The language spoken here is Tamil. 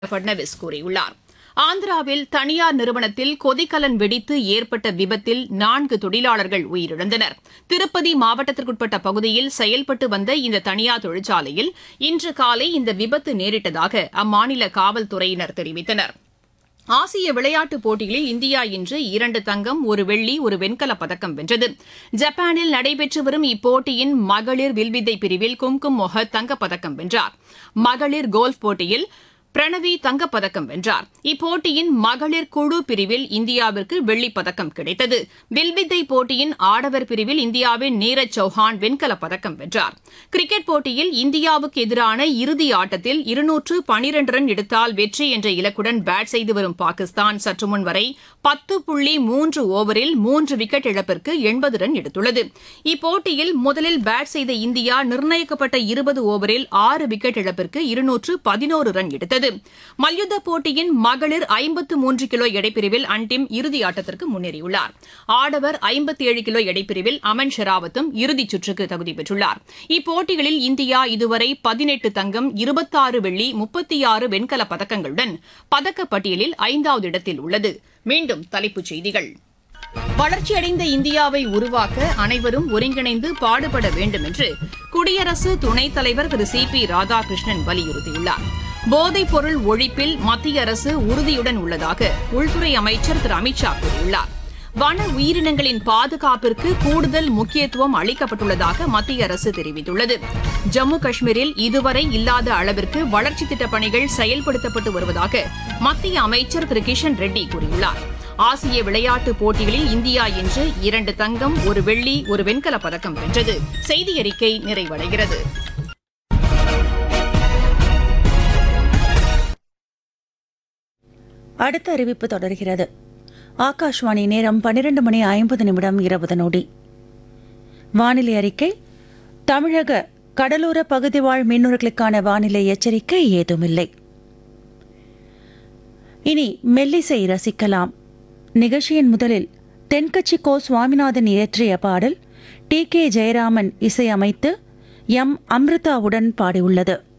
பட்னவிஸ் கூறியுள்ளார் ஆந்திராவில் தனியார் நிறுவனத்தில் கொதிக்கலன் வெடித்து ஏற்பட்ட விபத்தில் நான்கு தொழிலாளர்கள் உயிரிழந்தனர் திருப்பதி மாவட்டத்திற்குட்பட்ட பகுதியில் செயல்பட்டு வந்த இந்த தனியார் தொழிற்சாலையில் இன்று காலை இந்த விபத்து நேரிட்டதாக அம்மாநில காவல்துறையினர் தெரிவித்தனர் ஆசிய விளையாட்டுப் போட்டிகளில் இந்தியா இன்று இரண்டு தங்கம் ஒரு வெள்ளி ஒரு வெண்கலப் பதக்கம் வென்றது ஜப்பானில் நடைபெற்று வரும் இப்போட்டியின் மகளிர் வில்வித்தை பிரிவில் கும்கும் மொஹத் தங்கப்பதக்கம் வென்றார் மகளிர் கோல்ஃப் போட்டியில் பிரணவி தங்கப்பதக்கம் வென்றார் இப்போட்டியின் மகளிர் குழு பிரிவில் இந்தியாவிற்கு வெள்ளிப் பதக்கம் கிடைத்தது வில்வித்தை போட்டியின் ஆடவர் பிரிவில் இந்தியாவின் நீரஜ் சௌஹான் வெண்கலப் பதக்கம் வென்றார் கிரிக்கெட் போட்டியில் இந்தியாவுக்கு எதிரான இறுதி ஆட்டத்தில் இருநூற்று பனிரண்டு ரன் எடுத்தால் வெற்றி என்ற இலக்குடன் பேட் செய்து வரும் பாகிஸ்தான் சற்று முன் வரை பத்து புள்ளி மூன்று ஓவரில் மூன்று விக்கெட் இழப்பிற்கு எண்பது ரன் எடுத்துள்ளது இப்போட்டியில் முதலில் பேட் செய்த இந்தியா நிர்ணயிக்கப்பட்ட இருபது ஓவரில் ஆறு விக்கெட் இழப்பிற்கு இருநூற்று பதினோரு ரன் எடுத்தது மல்யுத்த போட்டியின் மகளிர் ஐம்பத்து மூன்று கிலோ எடைப்பிரிவில் அன்டிம் இறுதி ஆட்டத்திற்கு முன்னேறியுள்ளார் ஆடவர் ஐம்பத்தி ஏழு கிலோ எடைப்பிரிவில் அமன் ஷெராவத்தும் இறுதிச் சுற்றுக்கு தகுதி பெற்றுள்ளார் இப்போட்டிகளில் இந்தியா இதுவரை பதினெட்டு தங்கம் இருபத்தாறு வெள்ளி முப்பத்தி ஆறு வெண்கலப் பதக்கங்களுடன் பதக்கப்பட்டியலில் ஐந்தாவது இடத்தில் உள்ளது மீண்டும் தலைப்புச் செய்திகள் வளர்ச்சியடைந்த இந்தியாவை உருவாக்க அனைவரும் ஒருங்கிணைந்து பாடுபட வேண்டும் என்று குடியரசு துணைத் தலைவர் திரு சி பி ராதாகிருஷ்ணன் வலியுறுத்தியுள்ளார் போதைப் பொருள் ஒழிப்பில் மத்திய அரசு உறுதியுடன் உள்ளதாக உள்துறை அமைச்சர் திரு அமித்ஷா கூறியுள்ளார் வன உயிரினங்களின் பாதுகாப்பிற்கு கூடுதல் முக்கியத்துவம் அளிக்கப்பட்டுள்ளதாக மத்திய அரசு தெரிவித்துள்ளது ஜம்மு காஷ்மீரில் இதுவரை இல்லாத அளவிற்கு வளர்ச்சித் திட்டப் பணிகள் செயல்படுத்தப்பட்டு வருவதாக மத்திய அமைச்சர் திரு கிஷன் ரெட்டி கூறியுள்ளார் ஆசிய விளையாட்டுப் போட்டிகளில் இந்தியா இன்று இரண்டு தங்கம் ஒரு வெள்ளி ஒரு வெண்கலப் பதக்கம் வென்றது செய்தி அறிக்கை நிறைவடைகிறது அடுத்த அறிவிப்பு தொடர்கிறது ஆகாஷ்வாணி நேரம் பன்னிரண்டு மணி ஐம்பது நிமிடம் இருபது நொடி வானிலை அறிக்கை தமிழக கடலோர பகுதி வாழ் மீனவர்களுக்கான வானிலை எச்சரிக்கை ஏதுமில்லை இனி மெல்லிசை ரசிக்கலாம் நிகழ்ச்சியின் முதலில் தென்கட்சி கோ சுவாமிநாதன் இயற்றிய பாடல் டி கே ஜெயராமன் இசையமைத்து எம் அம்ரிதாவுடன் பாடியுள்ளது